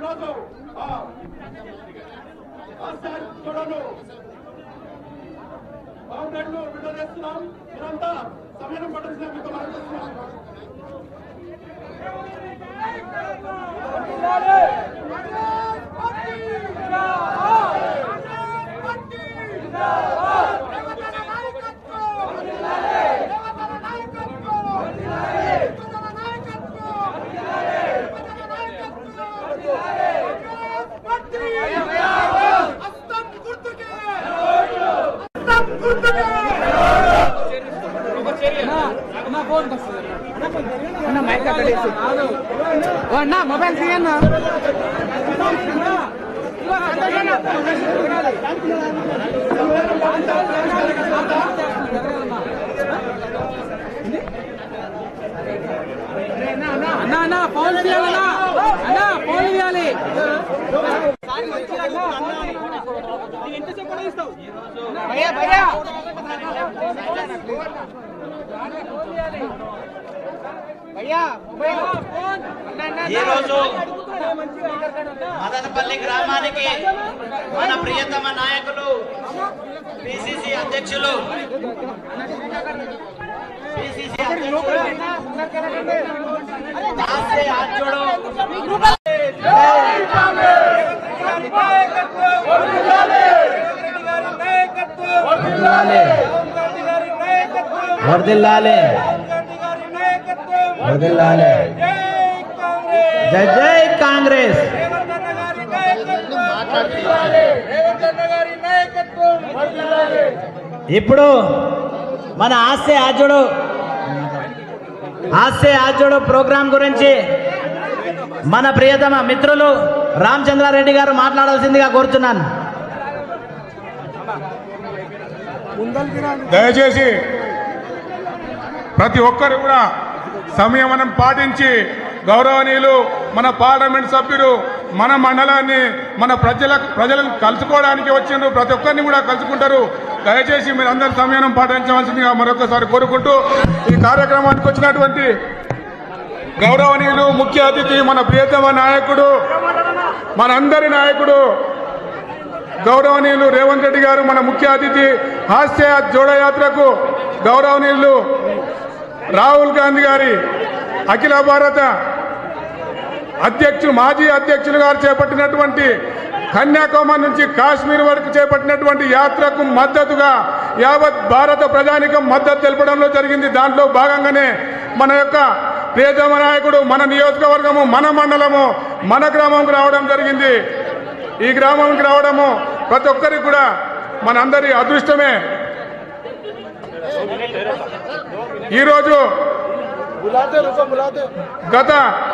ఈరోజు ఆ, ఆస్తి చూడను బాగున్నట్లు విడుదల చేస్తున్నాం మీరంతా సమయం పట్టాల్సిన మీకు మనం చేస్తున్నాం అన్న మొబైల్ తీయన్నా అన్న అన్న ఫోన్ తీయాలన్నా అన్న ఫోన్ తీయాలి భయ్యా భయ్యా భయ్యా మొబైల్ ఫోన్ అన్న అన్న ఈరోజు మదనపల్లి గ్రామానికి మన ప్రియతమ నాయకులు పిసిసి అధ్యక్షులు పిసిసి అధ్యక్షులు దాసే ఆర్జుడు వర్దిల్లాలే వర్దిల్లాలే జై జై కాంగ్రెస్ ఇప్పుడు మన హాస్య ఆర్జుడు హాస్య ఆర్జుడు ప్రోగ్రాం గురించి మన ప్రియతమ మిత్రులు రామచంద్రారెడ్డి గారు మాట్లాడాల్సిందిగా కోరుతున్నాను దయచేసి ప్రతి ఒక్కరు కూడా సంయమనం పాటించి గౌరవనీయులు మన పార్లమెంట్ సభ్యులు మన మండలాన్ని మన ప్రజలకు ప్రజలను కలుసుకోవడానికి వచ్చిండ్రు ప్రతి ఒక్కరిని కూడా కలుసుకుంటారు దయచేసి మీరు అందరూ సంయమనం పాటించవలసిందిగా మరొకసారి కోరుకుంటూ ఈ కార్యక్రమానికి వచ్చినటువంటి గౌరవనీయులు ముఖ్య అతిథి మన ప్రియతమ నాయకుడు మనందరి నాయకుడు గౌరవనీయులు రేవంత్ రెడ్డి గారు మన ముఖ్య అతిథి హాస్య జోడయాత్రకు గౌరవనీయులు రాహుల్ గాంధీ గారి అఖిల భారత అధ్యక్షులు మాజీ అధ్యక్షులు గారు చేపట్టినటువంటి కన్యాకుమారి నుంచి కాశ్మీర్ వరకు చేపట్టినటువంటి యాత్రకు మద్దతుగా యావత్ భారత ప్రజానికం మద్దతు తెలపడంలో జరిగింది దాంట్లో భాగంగానే మన యొక్క ప్రియతమ నాయకుడు మన నియోజకవర్గము మన మండలము మన గ్రామంకు రావడం జరిగింది ఈ గ్రామంకి రావడము ప్రతి ఒక్కరికి కూడా మనందరి అదృష్టమే ఈరోజు గత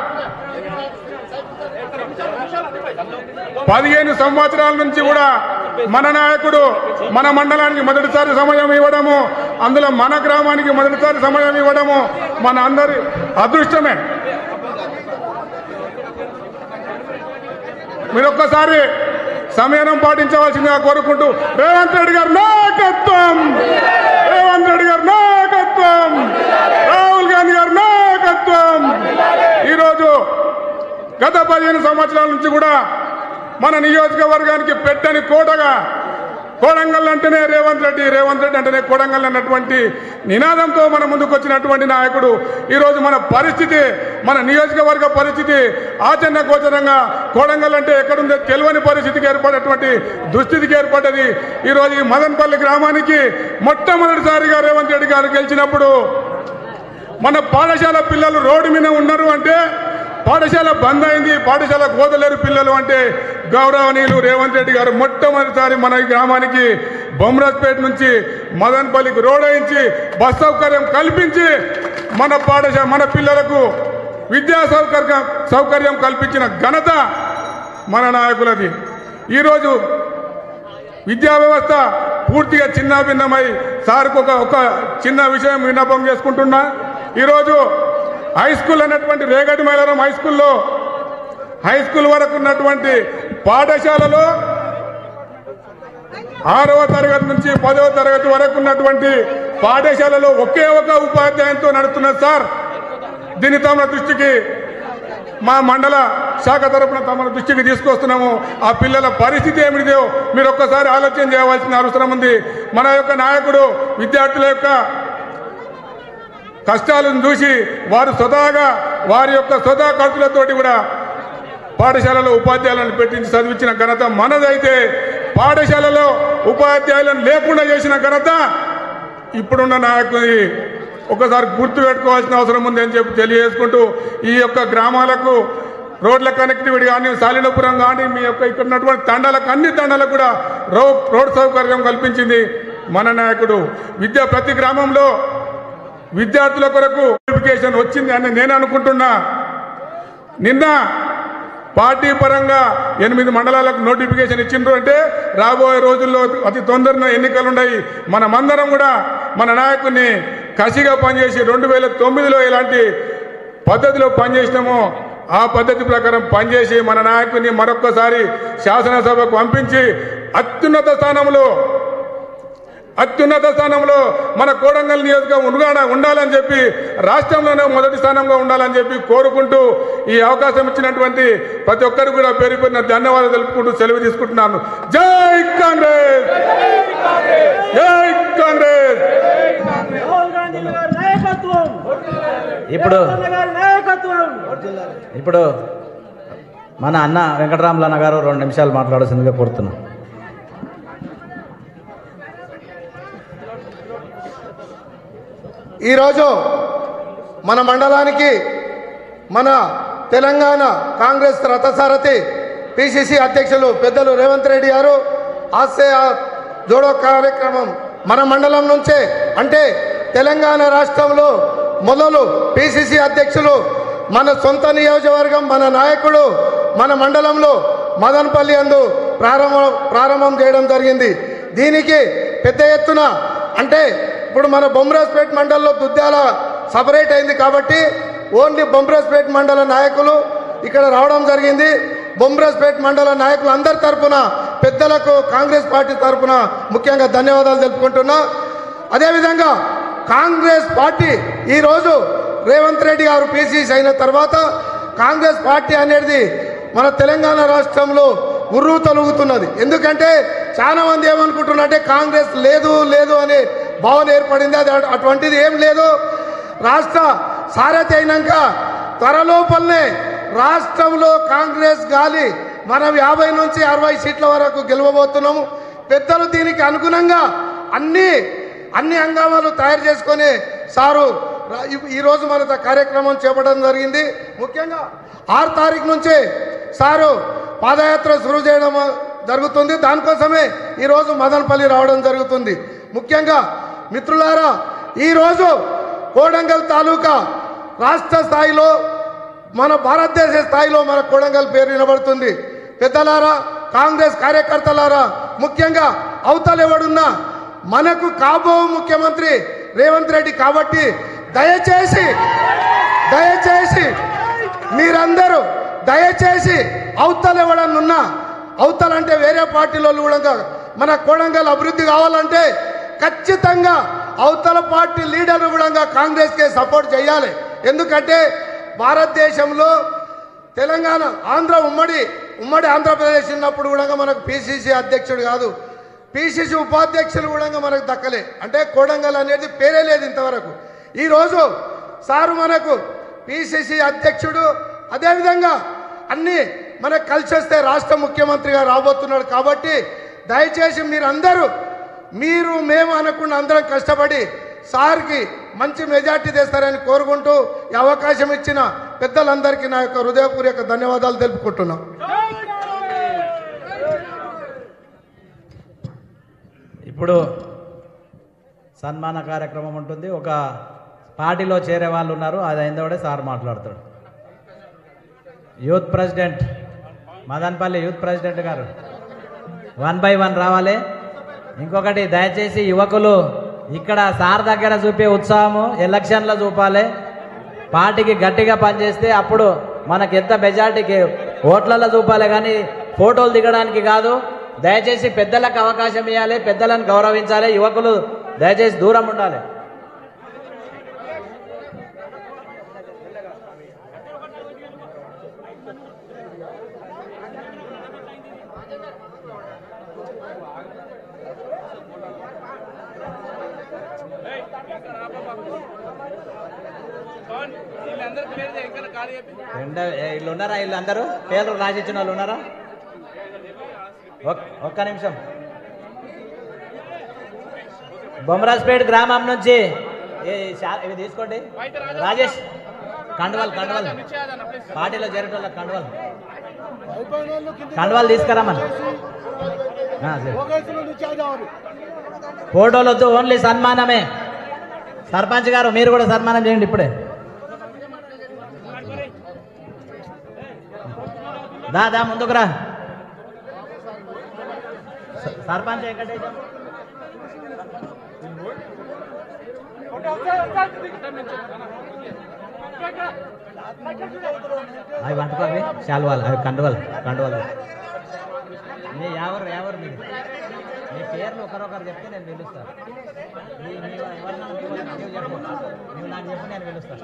పదిహేను సంవత్సరాల నుంచి కూడా మన నాయకుడు మన మండలానికి మొదటిసారి సమయం ఇవ్వడము అందులో మన గ్రామానికి మొదటిసారి సమయం ఇవ్వడము మన అందరి అదృష్టమే మీరు ఒక్కసారి సమయం పాటించవలసిందిగా కోరుకుంటూ రేవంత్ రెడ్డి గారు నాయకత్వం రేవంత్ రెడ్డి గారు నాయకత్వం రాహుల్ గాంధీ గారు నాయకత్వం ఈరోజు గత పదిహేను సంవత్సరాల నుంచి కూడా మన నియోజకవర్గానికి పెట్టని కోటగా కోడంగల్ అంటేనే రేవంత్ రెడ్డి రేవంత్ రెడ్డి అంటేనే కోడంగల్ అన్నటువంటి నినాదంతో మన ముందుకు వచ్చినటువంటి నాయకుడు ఈరోజు మన పరిస్థితి మన నియోజకవర్గ పరిస్థితి ఆచరణ గోచరంగా కోడంగల్ అంటే ఎక్కడుందో తెలియని పరిస్థితికి ఏర్పడినటువంటి దుస్థితికి ఏర్పడ్డది ఈరోజు ఈ మదన్పల్లి గ్రామానికి మొట్టమొదటిసారిగా రేవంత్ రెడ్డి గారు గెలిచినప్పుడు మన పాఠశాల పిల్లలు రోడ్డు మీద ఉన్నారు అంటే పాఠశాల బంద్ అయింది పాఠశాల గోదలేరు పిల్లలు అంటే గౌరవనీయులు రేవంత్ రెడ్డి గారు మొట్టమొదటిసారి మన ఈ గ్రామానికి బొమ్రాజ్పేట నుంచి మదన్పల్లికి రోడ్ వేయించి బస్ సౌకర్యం కల్పించి మన పాఠశాల మన పిల్లలకు విద్యా సౌకర్యం సౌకర్యం కల్పించిన ఘనత మన నాయకులది ఈరోజు విద్యా వ్యవస్థ పూర్తిగా చిన్నాభిన్నమై సార్కు ఒక ఒక చిన్న విషయం విన్నపం చేసుకుంటున్నా ఈరోజు హై స్కూల్ అన్నటువంటి రేగడి మైలరం హై స్కూల్లో హై స్కూల్ వరకు ఉన్నటువంటి పాఠశాలలో ఆరవ తరగతి నుంచి పదవ తరగతి వరకు ఉన్నటువంటి పాఠశాలలో ఒకే ఒక ఉపాధ్యాయునితో నడుస్తున్నది సార్ దీని తమ దృష్టికి మా మండల శాఖ తరపున తమ దృష్టికి తీసుకొస్తున్నాము ఆ పిల్లల పరిస్థితి ఏమిటిదో మీరు ఒక్కసారి ఆలోచన చేయవలసిన అవసరం ఉంది మన యొక్క నాయకుడు విద్యార్థుల యొక్క కష్టాలను చూసి వారు స్వతహాగా వారి యొక్క స్వతహా ఖర్చులతోటి కూడా పాఠశాలలో ఉపాధ్యాయులను పెట్టించి చదివించిన ఘనత మనదైతే పాఠశాలలో ఉపాధ్యాయులను లేకుండా చేసిన ఘనత ఇప్పుడున్న నాయకుడి ఒకసారి గుర్తు పెట్టుకోవాల్సిన అవసరం ఉంది అని చెప్పి తెలియజేసుకుంటూ ఈ యొక్క గ్రామాలకు రోడ్ల కనెక్టివిటీ కానీ సాలినపురం కానీ మీ యొక్క ఇక్కడ ఉన్నటువంటి తండాలకు అన్ని తండాలకు కూడా రో రోడ్ సౌకర్యం కల్పించింది మన నాయకుడు విద్య ప్రతి గ్రామంలో విద్యార్థుల కొరకు నోటిఫికేషన్ వచ్చింది అని నేను అనుకుంటున్నా నిన్న పార్టీ పరంగా ఎనిమిది మండలాలకు నోటిఫికేషన్ ఇచ్చిండ్రు అంటే రాబోయే రోజుల్లో అతి తొందరగా ఎన్నికలు ఉన్నాయి మనమందరం కూడా మన నాయకుడిని కసిగా పనిచేసి రెండు వేల తొమ్మిదిలో ఎలాంటి పద్ధతిలో పనిచేసినామో ఆ పద్ధతి ప్రకారం పనిచేసి మన నాయకుడిని మరొక్కసారి శాసనసభకు పంపించి అత్యున్నత స్థానంలో అత్యున్నత స్థానంలో మన కోడంగల్ నియోజకవర్గం ఉండాల ఉండాలని చెప్పి రాష్ట్రంలోనే మొదటి స్థానంలో ఉండాలని చెప్పి కోరుకుంటూ ఈ అవకాశం ఇచ్చినటువంటి ప్రతి ఒక్కరికి కూడా పేరు పేరున ధన్యవాదాలు తెలుపుకుంటూ సెలవు తీసుకుంటున్నాను జై కాంగ్రెస్ జై కాంగ్రెస్ రాహుల్ గాంధీ గారి నాయకత్వం ఇప్పుడు రేవంత్ గారి నాయకత్వం ఇప్పుడు మన అన్న వెంకటరామల అన్న గారు రెండు నిమిషాలు మాట్లాడాల్సిందిగా కోరుతున్నాం ఈరోజు మన మండలానికి మన తెలంగాణ కాంగ్రెస్ రథసారథి పిసిసి అధ్యక్షులు పెద్దలు రేవంత్ రెడ్డి గారు ఆశయ జోడో కార్యక్రమం మన మండలం నుంచే అంటే తెలంగాణ రాష్ట్రంలో మొదలు పిసిసి అధ్యక్షులు మన సొంత నియోజకవర్గం మన నాయకుడు మన మండలంలో మదనపల్లి అందు ప్రారంభం ప్రారంభం చేయడం జరిగింది దీనికి పెద్ద ఎత్తున అంటే ఇప్పుడు మన బొమ్రాజ్పేట్ మండలంలో దుద్యాల సపరేట్ అయింది కాబట్టి ఓన్లీ బొమ్రాజ్పేట్ మండల నాయకులు ఇక్కడ రావడం జరిగింది బొమ్రాజ్పేట్ మండల నాయకులు అందరి తరపున పెద్దలకు కాంగ్రెస్ పార్టీ తరపున ముఖ్యంగా ధన్యవాదాలు తెలుపుకుంటున్నా అదేవిధంగా కాంగ్రెస్ పార్టీ ఈరోజు రేవంత్ రెడ్డి గారు పీసీసీ అయిన తర్వాత కాంగ్రెస్ పార్టీ అనేది మన తెలంగాణ రాష్ట్రంలో ఉర్రు తొలుగుతున్నది ఎందుకంటే చాలా మంది ఏమనుకుంటున్నారంటే కాంగ్రెస్ లేదు లేదు అనే భావన ఏర్పడింది అది అటు- అటువంటిది ఏం లేదు రాష్ట్ర సారథి అయినాక త్వరలోపలనే రాష్ట్రంలో కాంగ్రెస్ గాలి మనం యాభై నుంచి అరవై సీట్ల వరకు గెలవబోతున్నాము పెద్దలు దీనికి అనుగుణంగా అన్ని అన్ని హంగామాలు తయారు చేసుకొని సారు రా- ఈ- ఈరోజు మన కార్యక్రమం చేపట్టడం జరిగింది ముఖ్యంగా ఆరు తారీఖు నుంచే సారు పాదయాత్ర శురు చేయడం జరుగుతుంది దానికోసమే ఈరోజు మదనపల్లి రావడం జరుగుతుంది ముఖ్యంగా మిత్రులారా ఈరోజు కోడంగల్ తాలూకా రాష్ట్ర స్థాయిలో మన భారతదేశ స్థాయిలో మన కొడంగల్ పేరు వినబడుతుంది పెద్దలారా కాంగ్రెస్ కార్యకర్తలారా ముఖ్యంగా అవతల ఎవడున్నా మనకు కాబో ముఖ్యమంత్రి రేవంత్ రెడ్డి కాబట్టి దయచేసి దయచేసి మీరందరూ దయచేసి అవతల ఎవడన్నా అవతల అంటే వేరే పార్టీలో కూడా మన కొడంగల్ అభివృద్ధి కావాలంటే ఖచ్చితంగా అవతల పార్టీ లీడర్లు కూడా కాంగ్రెస్కే సపోర్ట్ చేయాలి ఎందుకంటే భారతదేశంలో తెలంగాణ ఆంధ్ర ఉమ్మడి ఉమ్మడి ఆంధ్రప్రదేశ్ ఉన్నప్పుడు కూడా మనకు పిసిసి అధ్యక్షుడు కాదు పిసిసి ఉపాధ్యక్షులు కూడా మనకు దక్కలే అంటే కోడంగల్ అనేది పేరే లేదు ఇంతవరకు ఈరోజు సారు మనకు పిసిసి అధ్యక్షుడు అదేవిధంగా అన్ని మనకు కలిసి వస్తే రాష్ట్ర ముఖ్యమంత్రిగా రాబోతున్నాడు కాబట్టి దయచేసి మీరందరూ మీరు మేము అనకుండా అందరం కష్టపడి సార్కి మంచి మెజార్టీ తెస్తారని కోరుకుంటూ ఈ అవకాశం ఇచ్చిన పెద్దలందరికీ నా యొక్క హృదయపూర్వక ధన్యవాదాలు తెలుపుకుంటున్నాం ఇప్పుడు సన్మాన కార్యక్రమం ఉంటుంది ఒక పార్టీలో చేరే వాళ్ళు ఉన్నారు అది అయినవాడే సార్ మాట్లాడతాడు youth president Madanapalli youth president గారు వన్ బై వన్ రావాలి ఇంకొకటి దయచేసి యువకులు ఇక్కడ సార్ దగ్గర చూపే ఉత్సాహము ఎలక్షన్లో చూపాలి పార్టీకి గట్టిగా పనిచేస్తే అప్పుడు మనకి ఎంత మెజార్టీకి ఓట్లలో చూపాలి కానీ ఫోటోలు దిగడానికి కాదు దయచేసి పెద్దలకు అవకాశం ఇవ్వాలి పెద్దలను గౌరవించాలి యువకులు దయచేసి దూరం ఉండాలి వీళ్ళందరూ క్లియర్ చేయి ఇంకా ఖాళీ చెప్పి రెండ ఏ, వీళ్ళు ఉన్నారా వీళ్ళు అందరూ పేర్లు రాసిచ్చిన వాళ్ళు ఉన్నారా ఒక్- ఒక్క నిమిషం బొమ్మరాజ్పేట్ గ్రామం నుంచి ఏ శా- ఇవి తీసుకోండి రాజేష్ కండువల్ కండువల్ నిశ్చయాదన్న ప్లీజ్ పార్టీలో చేరేటోళ్ళ కండువల్ కండువల్ తీసుకురామని ఆ, సరే. ఫోటోలు వద్దు ఓన్లీ సన్మానమే సర్పంచ్ గారు మీరు కూడా సన్మానం చేయండి ఇప్పుడే దా దా ముందుకు రా స- సర్పంచ్ వెంకటేశం అవి వంటుకో అవి శాల్వాలు అవి కండువాలు కండువాలు మీ ఎవరు ఎవరు మీరు మీ పేర్లు ఒకరొకరు చెప్తే నేను పిలుస్తాను మీ మీ ఎవరినో మీ వాళ్ళని నీవు చెప్పు నువ్వు నాకు చెప్పు నేను పిలుస్తాను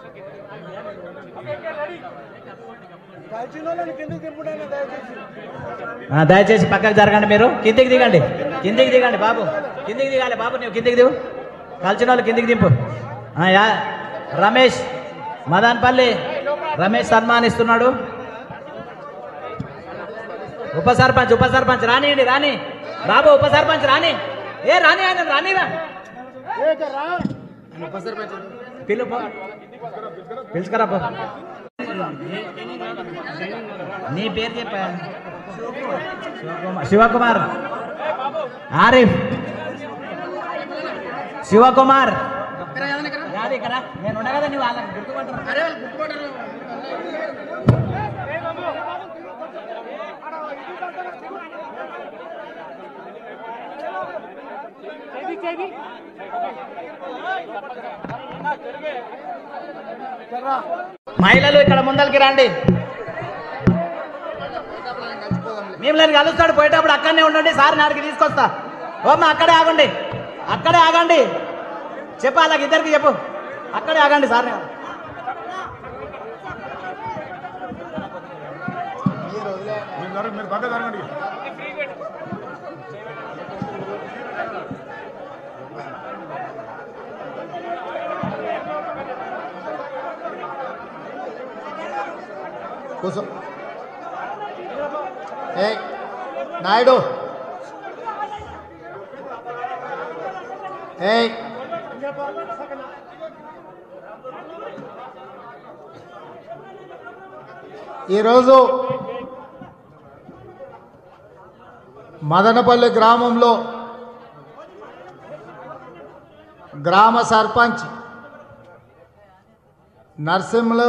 ఆ, దయచేసి పక్కకు జరగండి మీరు కిందికి దిగండి కిందికి దిగండి బాబు కిందికి దిగాలి బాబు నువ్వు కిందికి దిగు కలిసిన వాళ్ళు కిందికి దింపు ఆ, యా రమేష్ మదన్పల్లి రమేష్ సన్మానిస్తున్నాడు ఉప సర్పంచ్ ఉప సర్పంచ్ రానియండి రాని బాబు ఉప సర్పంచ్ రాని ఏ రాని ఆయన రానిరా పిలు పో. పిలుచుకురా పో నీ పేరు చెప్పా శివకుమార్ శివకుమార్ ఆరిఫ్ శివకుమార్ యాది ఇక్కడ నేను ఉండ కదా నువ్వు వాళ్ళకి గుర్తుపట్టరు మహిళలు ఇక్కడ ముందరికి రండి మిమ్మల్ని కలుస్తాడు పోయేటప్పుడు అక్కడనే ఉండండి సార్ నాడికి తీసుకొస్తా ఓమ్మ అక్కడే ఆగండి అక్కడే ఆగండి చెప్పు అలాగ ఇద్దరికి చెప్పు అక్కడే ఆగండి సార్ మీరు జరగండి, మీరు పక్క జరగండి కూర్చో ఏ నాయుడు ఏ ఈరోజు మదనపల్లి గ్రామంలో గ్రామ సర్పంచ్ నర్సింహులు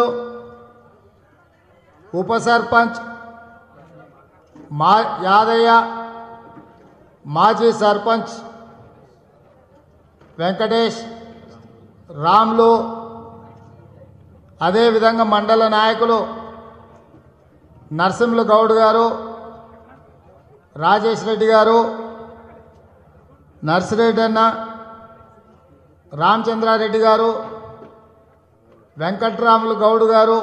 ఉప సర్పంచ్ మా యాదయ్య మాజీ సర్పంచ్ వెంకటేష్ రామ్లు అదేవిధంగా మండల నాయకులు నరసింహులు గౌడ్ గారు రాజేష్ రెడ్డి గారు నర్సిరెడ్డి అన్న రామచంద్రారెడ్డి గారు వెంకట్రాములు గౌడ్ గారు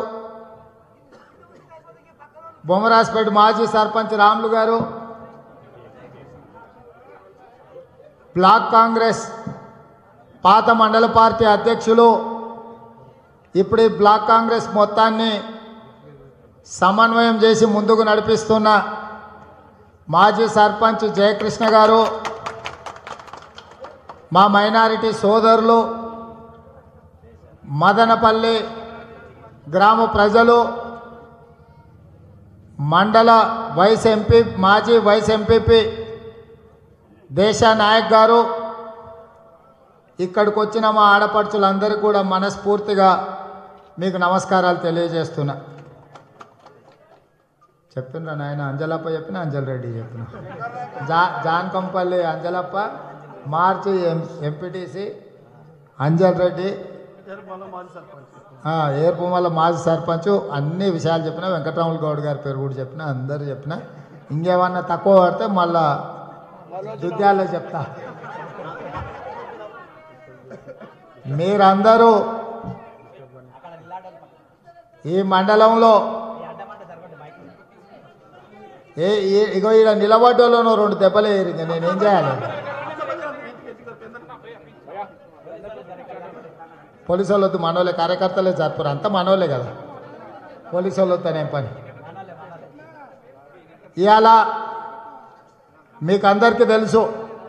బొమ్మరాజ్పేట మాజీ సర్పంచ్ రాములు గారు బ్లాక్ కాంగ్రెస్ పాత మండల పార్టీ అధ్యక్షులు ఇప్పుడు ఈ బ్లాక్ కాంగ్రెస్ మొత్తాన్ని సమన్వయం చేసి ముందుకు నడిపిస్తున్న మాజీ సర్పంచ్ జయకృష్ణ గారు మా మైనారిటీ సోదరులు మదనపల్లి గ్రామ ప్రజలు మండల వైస్ ఎంపీ మాజీ వైస్ ఎంపీపీ దేశ నాయక్ గారు ఇక్కడికి వచ్చిన మా ఆడపడుచులందరికీ కూడా మనస్ఫూర్తిగా మీకు నమస్కారాలు తెలియజేస్తున్నా చెప్పినరా నాయన అంజలప్ప చెప్పిన అంజల్ రెడ్డి చెప్పిన జా జాన్కంపల్లి అంజలప్ప మార్చి ఎం ఎంపీటీసీ అంజల్ రెడ్డి ఆ, ఏర్పుమల్ల మాజీ సర్పంచ్ అన్ని విషయాలు చెప్పిన వెంకటరాములు గౌడ్ గారి పేరు కూడా చెప్పిన అందరు చెప్పిన ఇంకేమన్నా తక్కువ పడితే మళ్ళా దుద్యాల్లో చెప్తా మీరందరూ ఈ మండలంలో ఏ ఈ- ఇగో ఈడ నిలబడ్డోళ్ళను రెండు దెబ్బలు ఏరింది నేనేం చేయాలి పోలీసు వాళ్ళొద్దు మనోళ్ళే కార్యకర్తలే జరుపురు అంతా మనోళ్ళే కదా పోలీసు వాళ్ళొద్దనేం పని ఇవాళ మీకు అందరికీ తెలుసు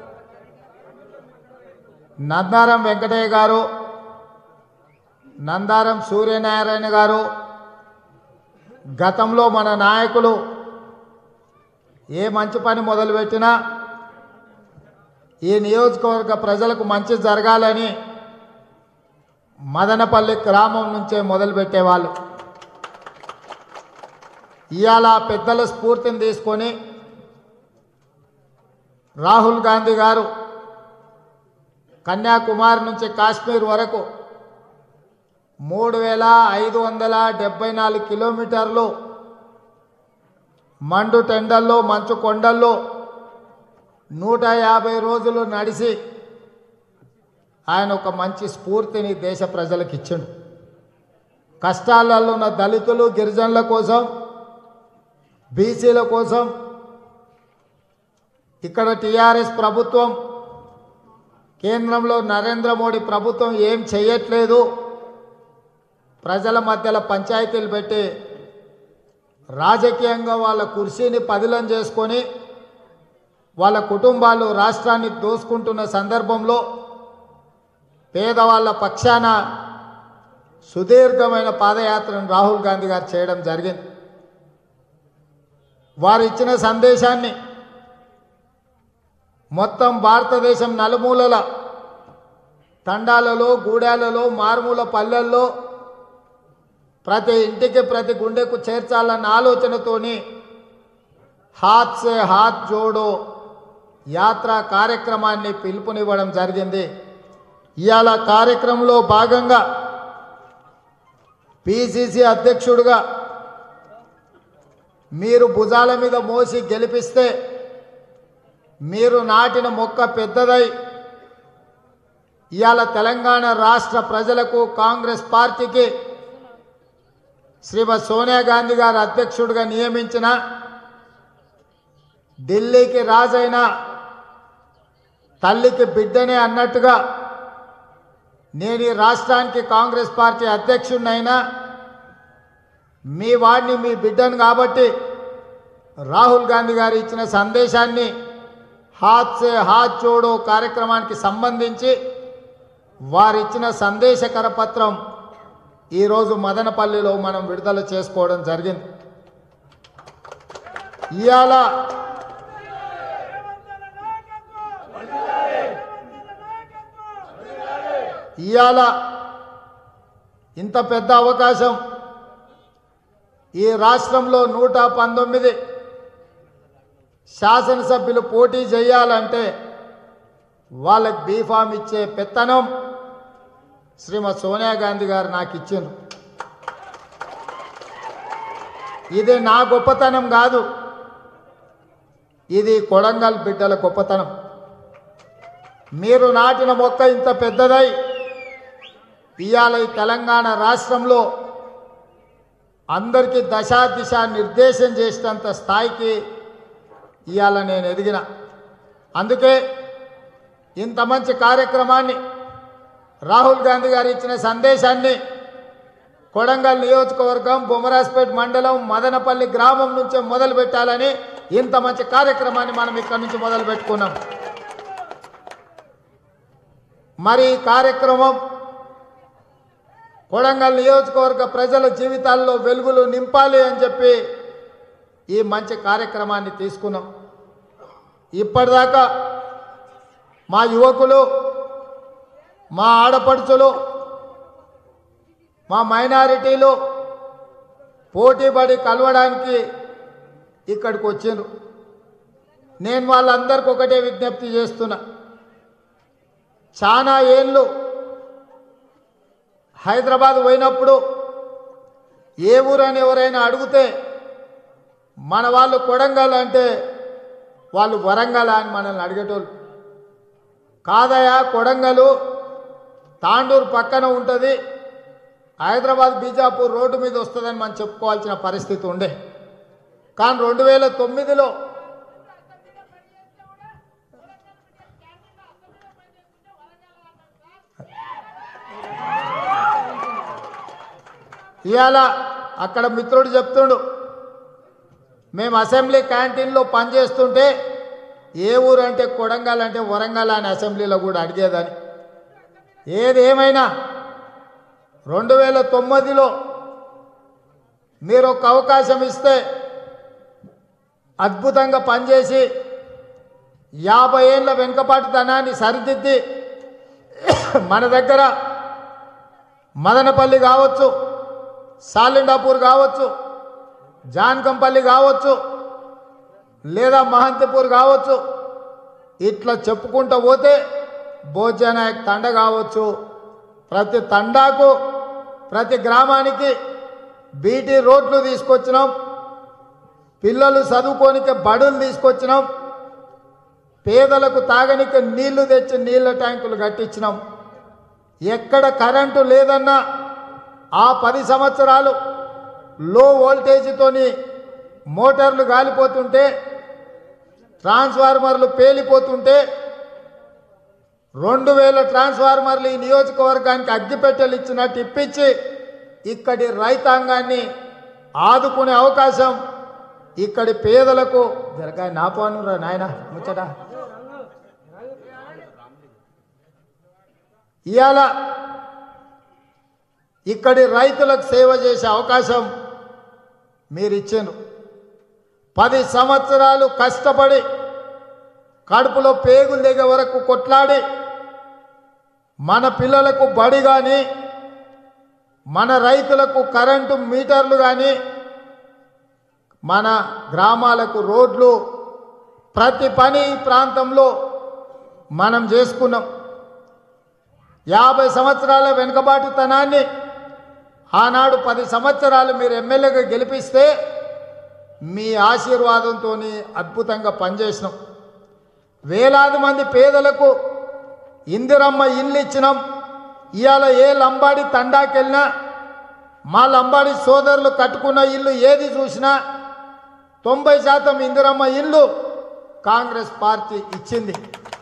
నందారం వెంకటయ్య గారు నందారం సూర్యనారాయణ గారు గతంలో మన నాయకులు ఏ మంచి పని మొదలుపెట్టినా ఈ నియోజకవర్గ ప్రజలకు మంచి జరగాలని మదనపల్లి గ్రామం నుంచే మొదలుపెట్టేవాళ్ళు ఇవాళ పెద్దల స్ఫూర్తిని తీసుకొని రాహుల్ గాంధీ గారు కన్యాకుమారి నుంచి కాశ్మీర్ వరకు మూడు వేల ఐదు వందల డెబ్బై నాలుగు కిలోమీటర్లు మండు టెండల్లో మంచు కొండల్లో నూట యాభై రోజులు నడిచి ఆయన ఒక మంచి స్ఫూర్తిని దేశ ప్రజలకు ఇచ్చిండు కష్టాలలో ఉన్న దళితులు గిరిజనుల కోసం బీసీల కోసం ఇక్కడ టీఆర్ఎస్ ప్రభుత్వం కేంద్రంలో నరేంద్ర మోడీ ప్రభుత్వం ఏం చేయట్లేదు ప్రజల మధ్యలో పంచాయతీలు పెట్టి రాజకీయంగా వాళ్ళ కుర్చీని పదిలం చేసుకొని వాళ్ళ కుటుంబాలు రాష్ట్రాన్ని దోసుకుంటున్న సందర్భంలో పేదవాళ్ళ పక్షాన సుదీర్ఘమైన పాదయాత్రను రాహుల్ గాంధీ గారు చేయడం జరిగింది వారు ఇచ్చిన సందేశాన్ని మొత్తం భారతదేశం నలుమూలల తండాలలో గూడాలలో మారుమూల పల్లెల్లో ప్రతి ఇంటికి ప్రతి గుండెకు చేర్చాలన్న ఆలోచనతోని హాత్ సే హాత్ జోడో యాత్ర కార్యక్రమాన్ని పిలుపునివ్వడం జరిగింది ఇవాళ కార్యక్రమంలో భాగంగా పిసిసి అధ్యక్షుడిగా మీరు భుజాల మీద మోసి గెలిపిస్తే మీరు నాటిన మొక్క పెద్దదై ఇవాళ తెలంగాణ రాష్ట్ర ప్రజలకు కాంగ్రెస్ పార్టీకి శ్రీమతి సోనియా గాంధీ గారు అధ్యక్షుడిగా నియమించిన ఢిల్లీకి రాజైన తల్లికి బిడ్డనే అన్నట్టుగా నేను ఈ రాష్ట్రానికి కాంగ్రెస్ పార్టీ అధ్యక్షుడినైనా మీ వాడిని మీ బిడ్డను కాబట్టి రాహుల్ గాంధీ గారు ఇచ్చిన సందేశాన్ని హాత్ సే హాత్ జోడో కార్యక్రమానికి సంబంధించి వారిచ్చిన సందేశకర పత్రం ఈరోజు మదనపల్లిలో మనం విడుదల చేసుకోవడం జరిగింది ఇవాళ ఇవాళ ఇంత పెద్ద అవకాశం ఈ రాష్ట్రంలో నూట పంతొమ్మిది శాసనసభ్యులు పోటీ చేయాలంటే వాళ్ళకి బీఫామ్ ఇచ్చే పెత్తనం శ్రీమతి సోనియా గాంధీ గారు నాకు ఇచ్చిండ్రు ఇది నా గొప్పతనం కాదు ఇది కొడంగల్ బిడ్డల గొప్పతనం మీరు నాటిన మొక్క ఇంత పెద్దదై ఇవాళ ఈ తెలంగాణ రాష్ట్రంలో అందరికీ దశా దిశ నిర్దేశం చేసినంత స్థాయికి ఇవాళ నేను ఎదిగిన అందుకే ఇంత మంచి కార్యక్రమాన్ని రాహుల్ గాంధీ గారు ఇచ్చిన సందేశాన్ని కొడంగల్ నియోజకవర్గం బొమరాజ్పేట్ మండలం మదనపల్లి గ్రామం నుంచే మొదలు పెట్టాలని ఇంత మంచి కార్యక్రమాన్ని మనం ఇక్కడి నుంచి మొదలు పెట్టుకున్నాం మరి ఈ కార్యక్రమం కొడంగల్ నియోజకవర్గ ప్రజల జీవితాల్లో వెలుగులు నింపాలి అని చెప్పి ఈ మంచి కార్యక్రమాన్ని తీసుకున్నాం ఇప్పటిదాకా మా యువకులు మా ఆడపడుచులు మా మైనారిటీలు పోటీపడి కలవడానికి ఇక్కడికి వచ్చిండ్రు నేను వాళ్ళందరికీ ఒకటే విజ్ఞప్తి చేస్తున్నా చాలా ఏళ్ళు హైదరాబాద్ పోయినప్పుడు ఏ ఊరని ఎవరైనా అడిగితే మన వాళ్ళు కొడంగల్ అంటే వాళ్ళు వరంగల్ అని మనల్ని అడిగేటోళ్ళు కాదయా కొడంగలు తాండూరు పక్కన ఉంటుంది హైదరాబాద్ బీజాపూర్ రోడ్డు మీద వస్తుందని మనం చెప్పుకోవాల్సిన పరిస్థితి ఉండే కానీ రెండు వేల తొమ్మిదిలో ఇవాళ అక్కడ మిత్రుడు చెప్తుండు మేము అసెంబ్లీ క్యాంటీన్లో పనిచేస్తుంటే ఏ ఊరు అంటే కొడంగల్ అంటే వరంగల్ అని అసెంబ్లీలో కూడా అడిగేదని ఏదేమైనా రెండు వేల తొమ్మిదిలో మీరు ఒక అవకాశం ఇస్తే అద్భుతంగా పనిచేసి యాభై ఏళ్ళ వెనుకపాటితనాన్ని సరిదిద్ది మన దగ్గర మదనపల్లి కావచ్చు సాలిండాపూర్ కావచ్చు జాన్కంపల్లి కావచ్చు లేదా మహంతిపూర్ కావచ్చు ఇట్లా చెప్పుకుంటూ పోతే భోజనాయక్ తండ కావచ్చు ప్రతి తండాకు ప్రతి గ్రామానికి బీటీ రోడ్లు తీసుకొచ్చినాం పిల్లలు చదువుకోనికే బడులు తీసుకొచ్చినాం పేదలకు తాగనికే నీళ్లు తెచ్చి నీళ్ళ ట్యాంకులు కట్టించినాం ఎక్కడ కరెంటు లేదన్నా ఆ పది సంవత్సరాలు లో వోల్టేజ్తోని మోటార్లు గాలిపోతుంటే ట్రాన్స్ఫార్మర్లు పేలిపోతుంటే రెండు వేల ట్రాన్స్ఫార్మర్లు ఈ నియోజకవర్గానికి అగ్గిపెట్టెలు ఇచ్చినట్టు ఇప్పించి ఇక్కడి రైతాంగాన్ని ఆదుకునే అవకాశం ఇక్కడి పేదలకు జరగాయ నా పోనురా నాయన ముచ్చట ఇవాళ ఇక్కడి రైతులకు సేవ చేసే అవకాశం మీరు ఇచ్చారు పది సంవత్సరాలు కష్టపడి కడుపులో పేగులు దిగే వరకు కొట్లాడి మన పిల్లలకు బడి కానీ మన రైతులకు కరెంటు మీటర్లు కానీ మన గ్రామాలకు రోడ్లు ప్రతి పని ఈ ప్రాంతంలో మనం చేసుకున్నాం యాభై సంవత్సరాల వెనుకబాటుతనాన్ని ఆనాడు పది సంవత్సరాలు మీరు ఎమ్మెల్యేగా గెలిపిస్తే మీ ఆశీర్వాదంతో అద్భుతంగా పనిచేసినాం వేలాది మంది పేదలకు ఇందిరమ్మ ఇల్లు ఇచ్చినాం ఇవాళ ఏ లంబాడి తండాకెళ్ళినా మా లంబాడి సోదరులు కట్టుకున్న ఇల్లు ఏది చూసినా తొంభై శాతం ఇందిరమ్మ ఇల్లు కాంగ్రెస్ పార్టీ ఇచ్చింది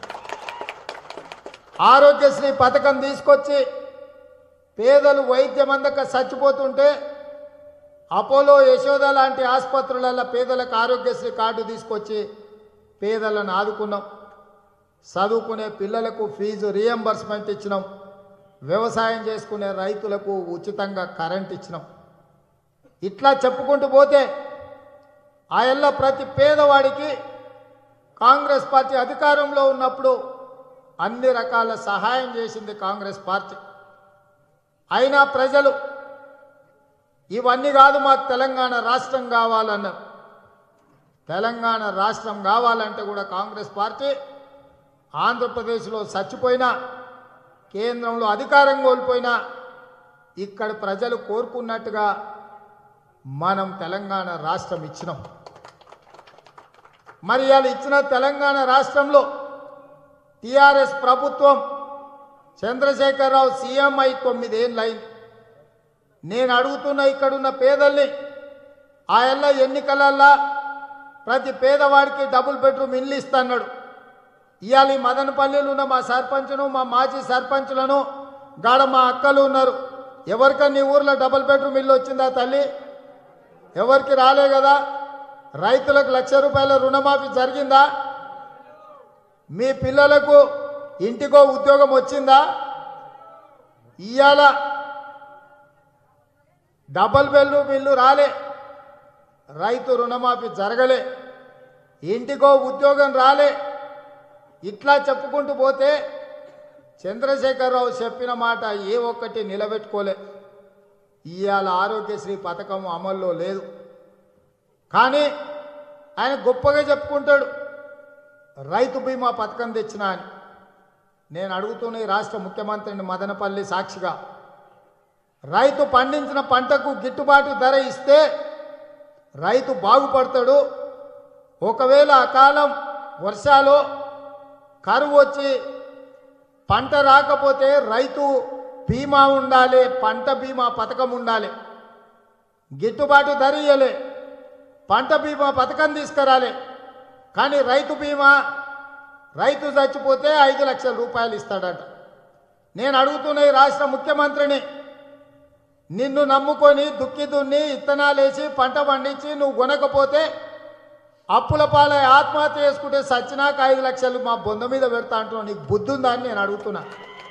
ఆరోగ్యశ్రీ పథకం తీసుకొచ్చి పేదలు వైద్యం అందక చచ్చిపోతుంటే అపోలో యశోద లాంటి ఆసుపత్రులలో పేదలకు ఆరోగ్యశ్రీ కార్డు తీసుకొచ్చి పేదలను ఆదుకున్నాం చదువుకునే పిల్లలకు ఫీజు రియంబర్స్మెంట్ ఇచ్చినాం వ్యవసాయం చేసుకునే రైతులకు ఉచితంగా కరెంట్ ఇచ్చినాం ఇట్లా చెప్పుకుంటూ పోతే ఆ ఎల్ల ప్రతి పేదవాడికి కాంగ్రెస్ పార్టీ అధికారంలో ఉన్నప్పుడు అన్ని రకాల సహాయం చేసింది కాంగ్రెస్ పార్టీ అయినా ప్రజలు ఇవన్నీ కాదు మాకు తెలంగాణ రాష్ట్రం కావాలన్నారు తెలంగాణ రాష్ట్రం కావాలంటే కూడా కాంగ్రెస్ పార్టీ ఆంధ్రప్రదేశ్లో చచ్చిపోయినా కేంద్రంలో అధికారం కోల్పోయినా ఇక్కడ ప్రజలు కోరుకున్నట్టుగా మనం తెలంగాణ రాష్ట్రం ఇచ్చినాం మరి ఇవాళ ఇచ్చిన తెలంగాణ రాష్ట్రంలో టిఆర్ఎస్ ప్రభుత్వం చంద్రశేఖరరావు సీఎం అయి తొమ్మిదేళ్ళు అయింది నేను అడుగుతున్న ఇక్కడున్న పేదల్ని ఆ ఎల్ల ఎన్నికలల్లా ప్రతి పేదవాడికి డబుల్ బెడ్రూమ్ ఇల్లు ఇస్తాన్నాడు ఇవాళ ఈ మదనపల్లిలో ఉన్న మా సర్పంచ్ను మా మాజీ సర్పంచ్లను గాడ మా అక్కలు ఉన్నారు ఎవరికన్నా నీ ఊర్లో డబుల్ బెడ్రూమ్ ఇల్లు వచ్చిందా తల్లి ఎవరికి రాలే కదా రైతులకు లక్ష రూపాయల రుణమాఫీ జరిగిందా మీ పిల్లలకు ఇంటికో ఉద్యోగం వచ్చిందా ఇవాళ డబల్ బెడ్రూమ్ ఇల్లు రాలే రైతు రుణమాఫీ జరగలే ఇంటికో ఉద్యోగం రాలే ఇట్లా చెప్పుకుంటూ పోతే చంద్రశేఖరరావు చెప్పిన మాట ఏ ఒక్కటి నిలబెట్టుకోలే ఇవాళ ఆరోగ్యశ్రీ పథకం అమల్లో లేదు కానీ ఆయన గొప్పగా చెప్పుకుంటాడు రైతు బీమా పథకం తెచ్చిన అని నేను అడుగుతున్న ఈ రాష్ట్ర ముఖ్యమంత్రిని మదనపల్లి సాక్షిగా రైతు పండించిన పంటకు గిట్టుబాటు ధర ఇస్తే రైతు బాగుపడతాడు ఒకవేళ అకాలం వర్షాలు కరువు వచ్చి పంట రాకపోతే రైతు బీమా ఉండాలి పంట బీమా పథకం ఉండాలి గిట్టుబాటు ధర ఇయ్యలే పంట బీమా పథకం తీసుకురాలే కానీ రైతు బీమా రైతు చచ్చిపోతే ఐదు లక్షల రూపాయలు ఇస్తాడట నేను అడుగుతున్న ఈ రాష్ట్ర ముఖ్యమంత్రిని నిన్ను నమ్ముకొని దుక్కి దున్ని ఇత్తనాలేసి పంట పండించి నువ్వు కొనకపోతే అప్పుల పాలై ఆత్మహత్య చేసుకుంటే సచ్చినాక ఐదు లక్షలు మా బొంద మీద పెడతా అంటున్నావు నీకు బుద్ధి ఉందా అని నేను అడుగుతున్నా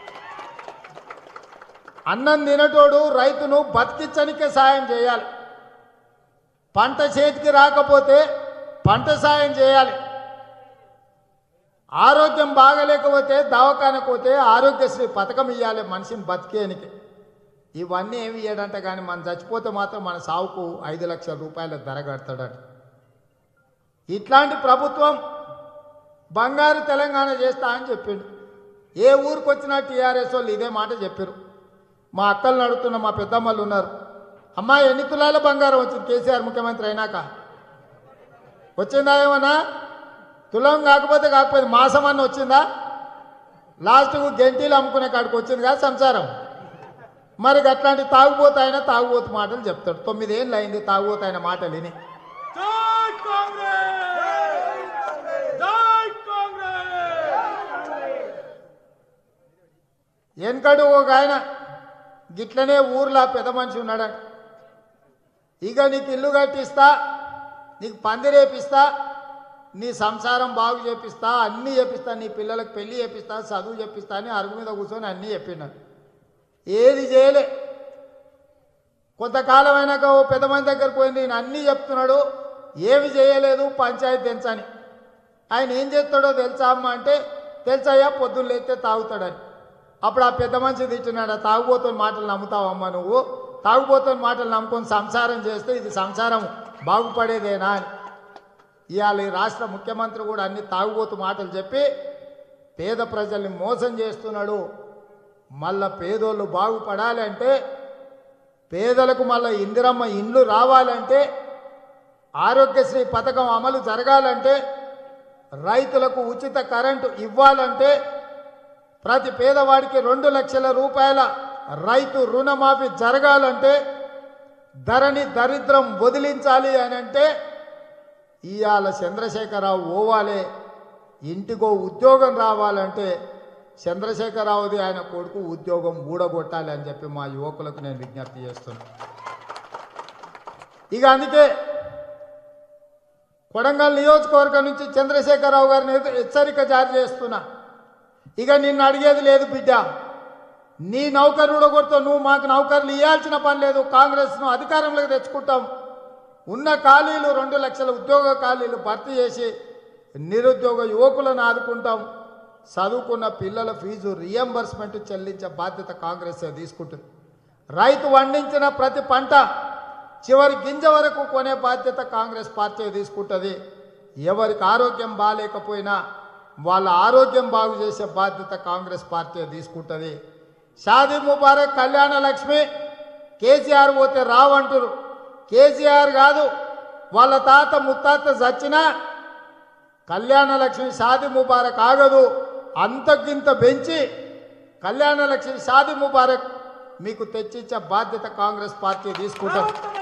అన్నం తినటోడు రైతును బతికించనికే సాయం చేయాలి పంట చేతికి రాకపోతే పంట సాయం చేయాలి ఆరోగ్యం బాగలేకపోతే దవాఖానకు పోతే ఆరోగ్యశ్రీ పథకం ఇవ్వాలి మనిషిని బతికేనికి ఇవన్నీ ఏమి ఇయ్యడంట కానీ మనం చచ్చిపోతే మాత్రం మన సావుకు ఐదు లక్షల రూపాయల ధర కడతాడట ఇట్లాంటి ప్రభుత్వం బంగారు తెలంగాణ చేస్తా అని చెప్పిండు ఏ ఊరికి వచ్చినా టీఆర్ఎస్ వాళ్ళు ఇదే మాట చెప్పారు మా అక్కలను అడుగుతున్న మా పెద్దమ్మలు ఉన్నారు అమ్మా ఎన్ని తులాల బంగారం వచ్చింది కేసీఆర్ ముఖ్యమంత్రి అయినాక వచ్చిందా ఏమన్నా తులం కాకపోతే కాకపోతే మాసం అన్న వచ్చిందా లాస్ట్కు గెంటీలు అమ్ముకునే కాడికి వచ్చింది కదా సంసారం మరి అట్లాంటి తాగుబోతు ఆయన తాగుబోతు మాటలు చెప్తాడు తొమ్మిదేళ్ళు అయింది తాగుబోతు ఆయన మాటలు విని జై కాంగ్రెస్ జై కాంగ్రెస్ వెనకడు ఒక ఆయన గిట్లనే ఊర్లో పెద్ద మనిషి ఉన్నాడు ఇక నీకు ఇల్లు కట్టిస్తా నీకు పందిరేపిస్తా నీ సంసారం బాగు చేపిస్తా అన్నీ చేపిస్తా నీ పిల్లలకు పెళ్లి చేపిస్తా చదువు చేపిస్తా అని అరుగు మీద కూర్చొని అన్నీ చెప్పినాడు ఏది చేయలే కొంతకాలం అయినాక ఓ పెద్ద మంది దగ్గర పోయి నేను అన్నీ చెప్తున్నాడు ఏమి చేయలేదు పంచాయతీ తెంచని ఆయన ఏం చేస్తాడో తెలుసా అమ్మ అంటే తెలుసయ్యా పొద్దున్న లేస్తే తాగుతాడని అప్పుడు ఆ పెద్ద మనిషి తిట్టినాడు "ఆ తాగుబోతున్న మాటలు నమ్ముతావమ్మా నువ్వు తాగుబోతున్న మాటలు నమ్ముకొని సంసారం చేస్తే ఇది సంసారం బాగుపడేదేనా అని ఇవాళ ఈ రాష్ట్ర ముఖ్యమంత్రి కూడా అన్ని తాగుబోతు మాటలు చెప్పి పేద ప్రజల్ని మోసం చేస్తున్నాడు మళ్ళా పేదోళ్ళు బాగుపడాలి అంటే పేదలకు మళ్ళీ ఇందిరమ్మ ఇండ్లు రావాలంటే ఆరోగ్యశ్రీ పథకం అమలు జరగాలంటే రైతులకు ఉచిత కరెంటు ఇవ్వాలంటే ప్రతి పేదవాడికి రెండు లక్షల రూపాయల రైతు రుణమాఫీ జరగాలంటే ధరని దరిద్రం వదిలించాలి అని అంటే ఇవాళ చంద్రశేఖరరావు ఓవాలే ఇంటికో ఉద్యోగం రావాలంటే చంద్రశేఖరరావుది ఆయన కొడుకు ఉద్యోగం ఊడగొట్టాలి అని చెప్పి మా యువకులకు నేను విజ్ఞప్తి చేస్తున్నా ఇక అందుకే కొడంగల్ నియోజకవర్గం నుంచి చంద్రశేఖరరావు గారిని ఎదు- హెచ్చరిక జారీ చేస్తున్నా ఇక నిన్ను అడిగేది లేదు బిడ్డ నీ నౌకరుడు కొడుతూ నువ్వు మాకు నౌకర్లు ఇవ్వాల్సిన పని లేదు కాంగ్రెస్ను అధికారంలోకి తెచ్చుకుంటాం ఉన్న ఖాళీలు రెండు లక్షల ఉద్యోగ ఖాళీలు భర్తీ చేసి నిరుద్యోగ యువకులను ఆదుకుంటాం చదువుకున్న పిల్లల ఫీజు రియంబర్స్మెంట్ చెల్లించే బాధ్యత కాంగ్రెస్ తీసుకుంటుంది రైతు పండించిన ప్రతి పంట చివరి గింజ వరకు కొనే బాధ్యత కాంగ్రెస్ పార్టీ తీసుకుంటుంది ఎవరికి ఆరోగ్యం బాగాలేకపోయినా వాళ్ళ ఆరోగ్యం బాగు చేసే బాధ్యత కాంగ్రెస్ పార్టీ తీసుకుంటుంది షాదీ ముబారక్ కళ్యాణ లక్ష్మి కేసీఆర్ పోతే రావంటారు కేసీఆర్ కాదు వాళ్ళ తాత ముత్తాత చచ్చినా కళ్యాణ లక్ష్మి షాది ముబారక్ ఆగదు అంతకింత పెంచి కళ్యాణ లక్ష్మి షాది ముబారక్ మీకు తెచ్చిచ్చే బాధ్యత కాంగ్రెస్ పార్టీ తీసుకుంటారు